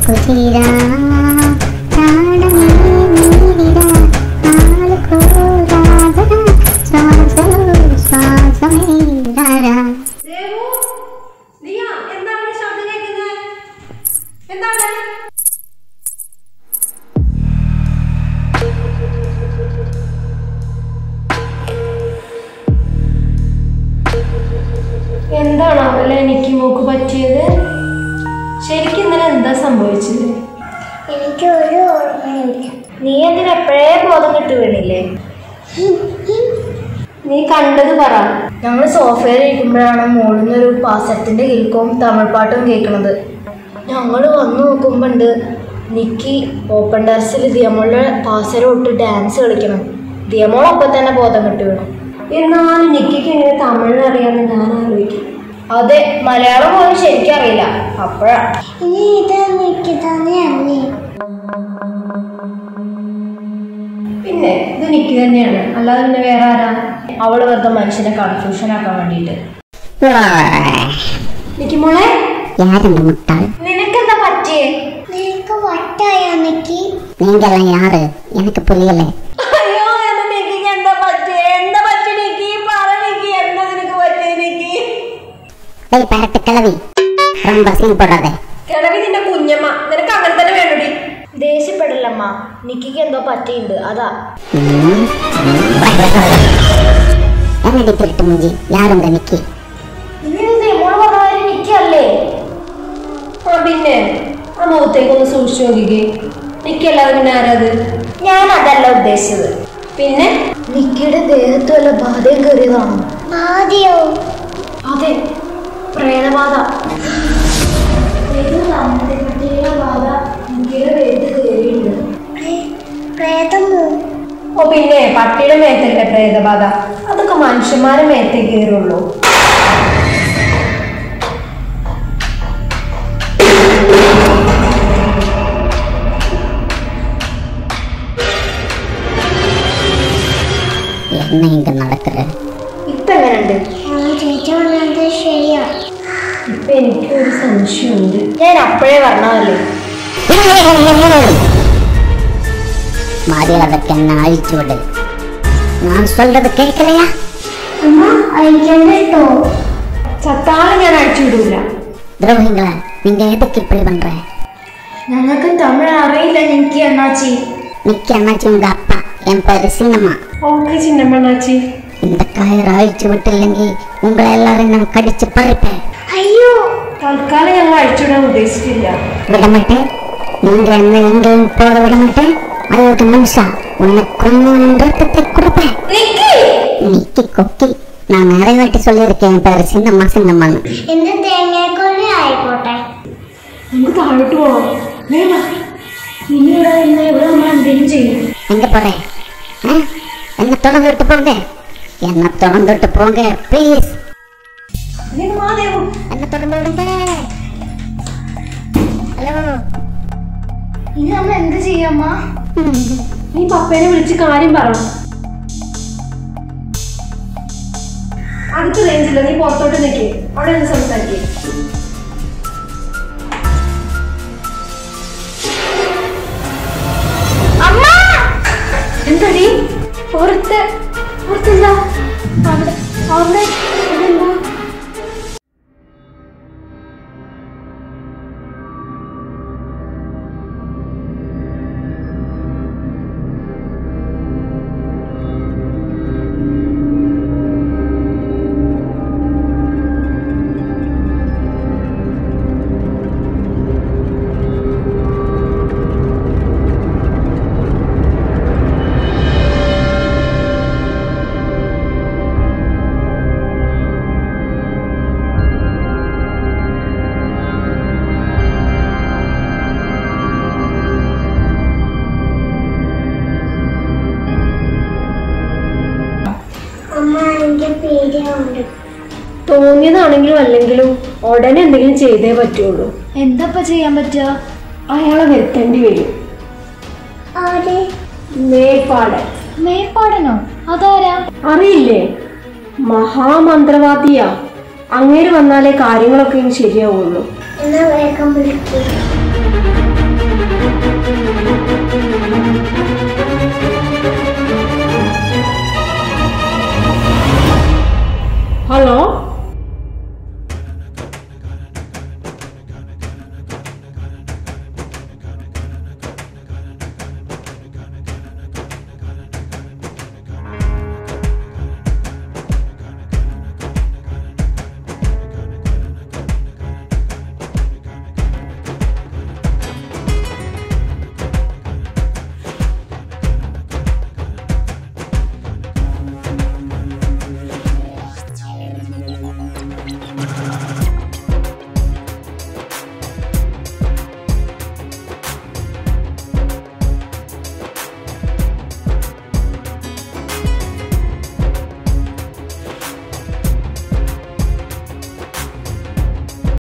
കുതിര താളമേ നീരിര നാല് കോരാതര ശ്വാസമോ ശ്വാസമേ ധാര ദേവു ദിയ എന്താണ് ശബ്ദം കേൾക്കുന്നത് എന്താണ് എന്താണ് അവളെ എനിക്ക് മോക്ക് പറ്റിയത് ശരിക്കും ഇന്നലെ എന്താ സംഭവിച്ചത് എനിക്ക് ഒരു ഓർമ്മയില്ല നീ എന്തിനാ എപ്പോഴേ ബോധം കിട്ടു വീണില്ലേ നീ കണ്ടത് പറ ഞങ്ങൾ സോഫയിൽ ഇരിക്കുമ്പോഴാണ് മോളിൽ നിന്നൊരു പാസത്തിന്റെ കേൾക്കും തമിഴ് പാട്ടും കേൾക്കണത് ഞങ്ങൾ വന്നു നോക്കുമ്പോണ്ട് നിക്കി ഓപ്പൺ ടെറസിൽ ദിയമോളുടെ പാസരോട്ട് ഡാൻസ് കളിക്കണം ദിയമോൾ അപ്പം തന്നെ ബോധം കിട്ടി വീണു എന്നാലും നിക്കിക്ക് എങ്ങനെ തമിഴ് അറിയാമെന്ന് ഞാൻ ആലോചിക്കും അതെ മലയാളം പോലും ശരിക്കും അറിയില്ല അപ്പോഴാ ഇനി ഇത് എനിക്ക് തന്നെയല്ലേ പിന്നെ ഇത് നിക്ക് തന്നെയാണ് അല്ലാതെ പിന്നെ വേറെ ആരാ അവള് വെറുതെ മനുഷ്യനെ കൺഫ്യൂഷൻ ആക്കാൻ വേണ്ടിയിട്ട് നിക്ക് മോളെ யாருங்க முட்டாள் നിനക്കെന്താ പറ്റിയേ നിനക്ക് വട്ടായോ നിക്കി നീങ്കെല്ലാം യാറ് എനിക്ക് പുലിയല്ലേ അയ്യോ എന്റെ നിക്കിക്ക് എന്താ പറ്റിയേ എന്താ പറ്റി നിക്കി പറ നിക്കി എന്താ നിനക്ക് പറ്റിയേ നിക്കി டேய் பரட்டு கிளவி ரொம்ப சீன் போடாதே കിളവി നിന്റെ കുഞ്ഞമ്മ നിനക്ക് അങ്ങനെ തന്നെ വേണടി ദേഷ്യപ്പെടില്ലമ്മ നിക്കിക്ക് എന്തോ പറ്റിയിട്ടുണ്ട് അതാ என்னடி திருட்டு மூஞ்சி யாருங்க நிக்கி മോള് പറഞ്ഞ കാര്യം നിക്കല്ലേ ആ പിന്നെ ആ മുഖത്തേക്ക് ഒന്ന് സൂക്ഷിച്ചു നോക്കിക്കേ നിക്കല്ലാതെ പിന്നെ ആരാത് ഞാൻ അതല്ല ഉദ്ദേശിച്ചത് പിന്നെ നിക്കിയുടെ ദേഹത്ത് വല്ല ബാധയും കയറിയതാണോ ആദ്യോ അതെ പ്രേതബാധ ബാധ നിക്കിയുടെ ദേഹത്ത് കയറിയിട്ടുണ്ട് പ്രേതമോ ഓ പിന്നെ പട്ടിയുടെ മേത്തല്ലേ പ്രേതബാധ അതൊക്കെ മനുഷ്യന്മാരെ മേത്തേ കയറുള്ളൂ என்ன இங்க நடக்குது ഇപ്പൊ എങ്ങനെയുണ്ട് ചേച്ചി പറഞ്ഞത് ശരിയാ ഇപ്പൊ എനിക്ക് ഒരു സംശയമുണ്ട് ഞാൻ അപ്പോഴേ പറഞ്ഞതല്ലേ மரியாதைக்கு என்ன அழிச்சு விடு நான் சொல்றது கேட்கலையா ചത്താലും ഞാൻ അഴിച്ചു വിടൂല துரோகிங்களா நீங்க எதுக்கு இப்படி பண்ற ഞങ്ങൾക്ക് തമിഴ് അറിയില്ല എനിക്ക് അണ്ണാച്ചി நிக்கி அண்ணாச்சி உங்க அப்பா என் பேரு சின்னம்மா ഓക്കെ ചിന്നമ്മണ്ണാച്ചി இந்த கயிறு அழிச்சு விட்டு இல்லைங்கி உங்களை எல்லாரும் நான் கடிச்சு பறிப்பேன் അയ്യോ തൽക്കാലം ഞങ്ങൾ അഴിച്ചുവിടാൻ ഉദ്ദേശിച്ചില്ല விட மாட்டேன் நீங்க என்ன எங்கேயும் போக விட மாட்டேன் அதாவது மனுஷா உன்னை கொண்டு ரத்தத்தை கொடுப்பேன் நிக்கி கொக்கி நான் நிறைய வாட்டி சொல்லியிருக்கேன் என் பேரு சின்னம்மா சின்னம்மான்னு എന്ത് തേങ്ങാക്കൊള്ളി ആയിക്കോട്ടെ നമുക്ക് താഴോട്ട് പോവാം വേണം ഇനി ഇവിടെ ഇന്ന് ഇവിടെ നമ്മൾ എന്തെങ്കിലും ചെയ്യും எங்க போறேன் ஆ? என்ன தொடர்ந்து விட்டு போங்க என்ன தொடர்ந்து விட்டு போங்க ப்ளீஸ் என்ன தொடர்ந்து விடுங்க ഹലോ ഇനി നമ്മൾ എന്ത് ചെയ്യമ്മ നീ പപ്പേനെ വിളിച്ച് കാര്യം പറ അടുത്ത് റേഞ്ചില്ല നീ പുറത്തോട്ട് നിൽക്കേ അവിടെ നിന്ന് സംസാരിക്കേ എന്തടി പുറത്ത് പുറത്തെന്താ അവിടെ അവിടെ അതെന്താ അമ്മ എനിക്ക് പേടിയുണ്ട് തോന്നിയതാണെങ്കിലും അല്ലെങ്കിലും ഉടനെ എന്തെങ്കിലും ചെയ്തേ പറ്റുള്ളൂ എന്താ ചെയ്യാൻ പറ്റുക അയാളെ വരുത്തേണ്ടി വരും ആരെ മേപ്പാട് മേപ്പാടനോ അതാരാ അറിയില്ലേ മഹാമന്ത്രവാദിയാ അങ്ങേര് വന്നാലേ കാര്യങ്ങളൊക്കെ ഇനി ശരിയാവുള്ളൂ എന്നാ വേഗം വിളിക്കും ഹലോ